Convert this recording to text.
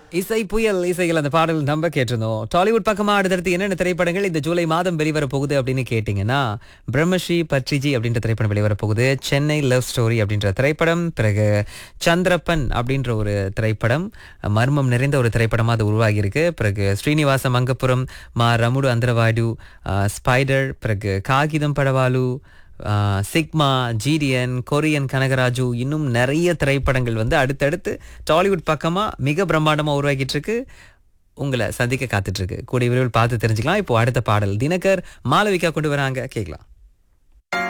இசை புயல் இசையில் அந்த பாடல் நம்ம கேட்டிருந்தோம் டாலிவுட் பக்கமா அடுத்தடுத்து என்னென்ன திரைப்படங்கள் இந்த ஜூலை மாதம் வெளிவர போகுது அப்படின்னு கேட்டிங்கன்னா பிரம்மஸ்ரீ பட்ரிஜி அப்படின்ற திரைப்படம் வெளிவர போகுது சென்னை லவ் ஸ்டோரி அப்படின்ற திரைப்படம் பிறகு சந்திரப்பன் அப்படின்ற ஒரு திரைப்படம் மர்மம் நிறைந்த ஒரு திரைப்படமா அது உருவாகி இருக்கு பிறகு ஸ்ரீனிவாச மங்கப்புரம் மா ரமுடு அந்தரவாடு ஸ்பைடர் பிறகு காகிதம் படவாலு ஆஹ் சிக்மா ஜிடிஎன் கொரியன் கனகராஜு இன்னும் நிறைய திரைப்படங்கள் வந்து அடுத்தடுத்து டாலிவுட் பக்கமா மிக பிரம்மாண்டமா உருவாக்கிட்டு இருக்கு உங்களை சந்திக்க காத்துட்டு இருக்கு கூடிய விரைவில் பார்த்து தெரிஞ்சுக்கலாம் இப்போ அடுத்த பாடல் தினகர் மாளவிகா கொண்டு வராங்க கேட்கலாம்